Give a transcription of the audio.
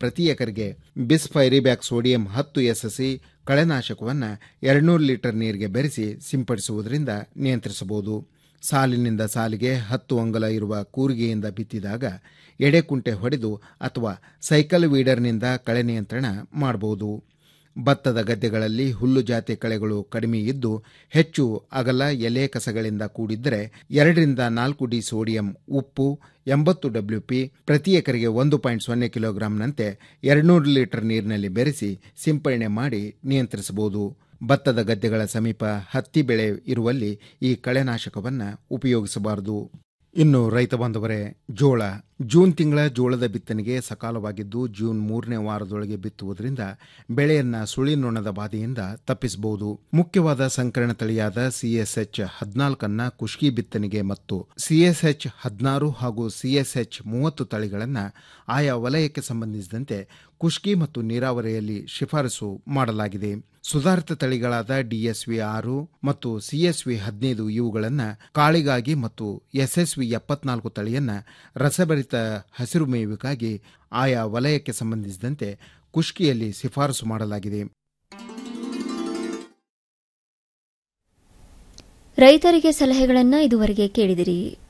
ಪ್ರತಿ ಎಕರೆಗೆ ಬಿಸ್ಫೈರಿಬ್ಯಾಕ್ ಸೋಡಿಯಂ ಹತ್ತು ಎಸ್ಎಸ್ಸಿ ಕಳೆನಾಶಕವನ್ನು ಎರಡ್ನೂರು ಲೀಟರ್ ನೀರಿಗೆ ಬೆರೆಸಿ ಸಿಂಪಡಿಸುವುದರಿಂದ ನಿಯಂತ್ರಿಸಬಹುದು ಸಾಲಿನಿಂದ ಸಾಲಿಗೆ ಹತ್ತು ಅಂಗಲ ಇರುವ ಕೂರಿಗೆಯಿಂದ ಬಿತ್ತಿದಾಗ ಎಡೆಕುಂಟೆ ಹೊಡೆದು ಅಥವಾ ಸೈಕಲ್ ವೀಡರ್ನಿಂದ ಕಳೆ ನಿಯಂತ್ರಣ ಮಾಡಬಹುದು ಭತ್ತದ ಗದ್ದೆಗಳಲ್ಲಿ ಹುಲ್ಲು ಜಾತಿ ಕಳೆಗಳು ಕಡಿಮೆ ಇದ್ದು ಹೆಚ್ಚು ಅಗಲ ಎಲೆ ಕಸಗಳಿಂದ ಕೂಡಿದ್ದರೆ ಎರಡರಿಂದ ನಾಲ್ಕು ಡಿ ಸೋಡಿಯಂ ಉಪ್ಪು ಎಂಬತ್ತು ಡಬ್ಲ್ಯೂಪಿ ಪ್ರತಿ ಎಕರೆಗೆ ಒಂದು ಪಾಯಿಂಟ್ ಸೊನ್ನೆ ಕಿಲೋಗ್ರಾಂನಂತೆ ಎರಡ್ನೂರು ಲೀಟರ್ ನೀರಿನಲ್ಲಿ ಬೆರೆಸಿ ಸಿಂಪಡಣೆ ಮಾಡಿ ನಿಯಂತ್ರಿಸಬಹುದು ಭತ್ತದ ಗದ್ದೆಗಳ ಸಮೀಪ ಹತ್ತಿ ಬೆಳೆ ಇರುವಲ್ಲಿ ಈ ಕಳೆನಾಶಕವನ್ನು ಉಪಯೋಗಿಸಬಾರದು ಇನ್ನು ರೈತ ಬಾಂಧವರೇ ಜೋಳ ಜೂನ್ ತಿಂಗಳ ಜೋಳದ ಬಿತ್ತನೆಗೆ ಸಕಾಲವಾಗಿದ್ದು ಜೂನ್ ಮೂರನೇ ವಾರದೊಳಗೆ ಬಿತ್ತುವುದರಿಂದ ಬೆಳೆಯನ್ನ ಸುಳಿನೊಣದ ಬಾಧೆಯಿಂದ ತಪ್ಪಿಸಬಹುದು ಮುಖ್ಯವಾದ ಸಂಕರಣ ತಳಿಯಾದ ಸಿಎಸ್ಎಚ್ ಹದಿನಾಲ್ಕನ್ನ ಕುಷ್ಕಿ ಬಿತ್ತನೆಗೆ ಮತ್ತು ಸಿಎಸ್ಎಚ್ ಹದಿನಾರು ಹಾಗೂ ಸಿಎಸ್ಎಚ್ ಮೂವತ್ತು ತಳಿಗಳನ್ನು ಆಯಾ ವಲಯಕ್ಕೆ ಸಂಬಂಧಿಸಿದಂತೆ ಕುಷ್ಕಿ ಮತ್ತು ನೀರಾವರಿಯಲ್ಲಿ ಶಿಫಾರಸು ಮಾಡಲಾಗಿದೆ ಸುಧಾರಿತ ತಳಿಗಳಾದ ಡಿಎಸ್ವಿ ಆರು ಮತ್ತು ಸಿಎಸ್ವಿ ಹದಿನೈದು ಇವುಗಳನ್ನು ಕಾಳಿಗಾಗಿ ಮತ್ತು ಎಸ್ಎಸ್ವಿ ಎಪ್ಪತ್ನಾಲ್ಕು ತಳಿಯನ್ನ ರಸಭರಿತ ಹಸಿರು ಮೇವಿಗಾಗಿ ಆಯಾ ವಲಯಕ್ಕೆ ಸಂಬಂಧಿಸಿದಂತೆ ಕುಷ್ಕಿಯಲ್ಲಿ ಶಿಫಾರಸು ಮಾಡಲಾಗಿದೆ ರೈತರಿಗೆ ಸಲಹೆಗಳನ್ನು ಇದುವರೆಗೆ ಕೇಳಿದಿರಿ